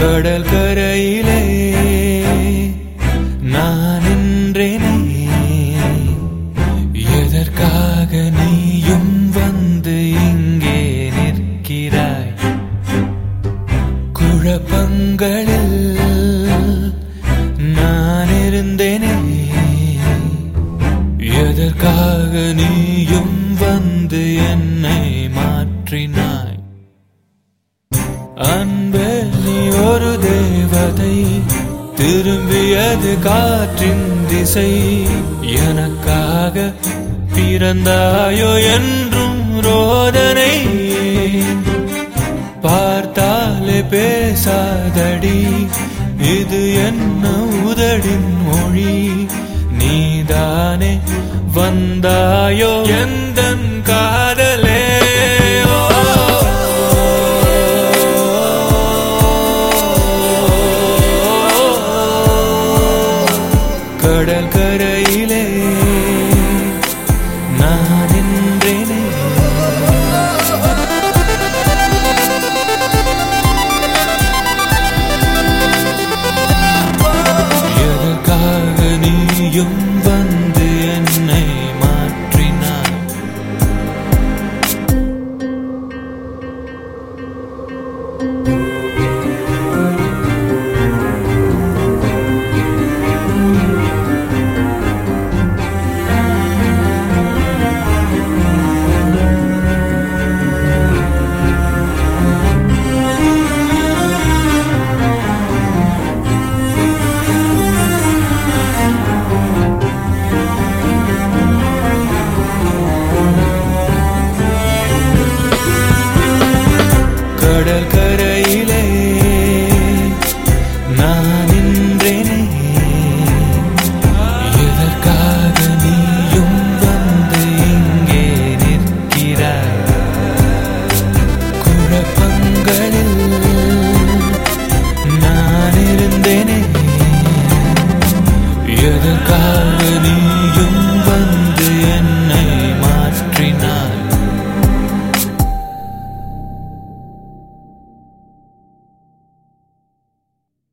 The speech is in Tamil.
கடல் கரையிலே நான் நின்றேனே எதற்காக நீயும் வந்து இங்கே நிற்கிறாய் குழப்பங்களில் நான் இருந்தேனே எதற்காக நீயும் வந்து என்னை மாற்றினாய் அன்பே நீ ஒரு தேவதை திரும்பியது காற்றின் திசை எனக்காக பிறந்தாயோ என்றும் ரோதனை பார்த்தாலே பேசாதடி இது என்ன உதடின் மொழி நீதானே வந்தாயோ எந்தன் காதலே கடல் கரையிலே நான் நின்றேனே எதற்காக நீயும் வந்து என்னை மாற்றினாய் கடல் கரையிலே நான் நின்றேனே எதற்காக நீயும் வந்து இங்கே நிற்கிறாய் குழப்பங்களில் நான் இருந்தேனே எதற்காக நீயும் வந்து